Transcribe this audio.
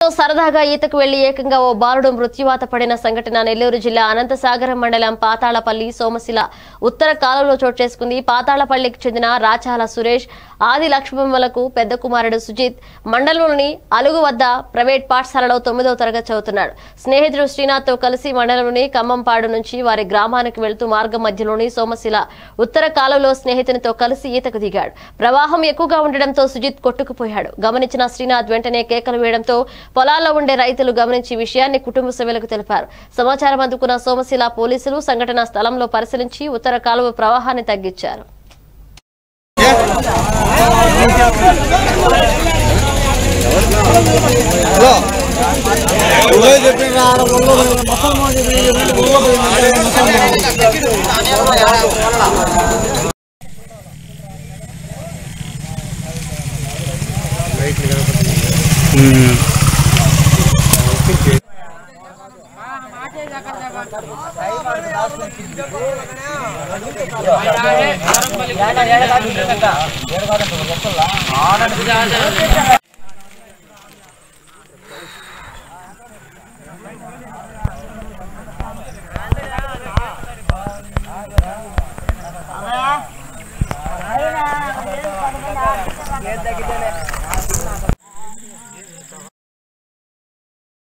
సరదాగా ఈతకు వెళ్లి ఏకంగా ఓ బాలుడు మృత్యువాత పడిన సంఘటన నెల్లూరు జిల్లా అనంతసాగరం మండలం పాతాళపల్లి సోమశిల ఉత్తర కాలంలో చోటు చేసుకుంది పాతాళపల్లికి చెందిన రాచాల సురేష్ ఆది లక్ష్మమ్మలకు పెద్ద కుమారుడు సుజిత్ మండలంలోని అలుగు వద్ద ప్రైవేట్ పాఠశాలలో తొమ్మిదవ తరగతి చదువుతున్నాడు స్నేహితుడు శ్రీనాథ్ తో కలిసి మండలంలోని ఖమ్మంపాడు నుంచి వారి గ్రామానికి వెళ్తూ మార్గం మధ్యలోని సోమశిల ఉత్తర కాలంలో స్నేహితునితో కలిసి ఈతకు దిగాడు ప్రవాహం ఎక్కువగా ఉండడంతో సుజిత్ కొట్టుకుపోయాడు గమనించిన శ్రీనాథ్ వెంటనే కేకలు వేయడంతో పొలాల్లో ఉండే రైతులు గమనించి విషయాన్ని కుటుంబ సభ్యులకు తెలిపారు సమాచారం అందుకున్న సోమశిల పోలీసులు సంఘటనా స్థలంలో పరిశీలించి ఉత్తర కాలువ ప్రవాహాన్ని తగ్గించారు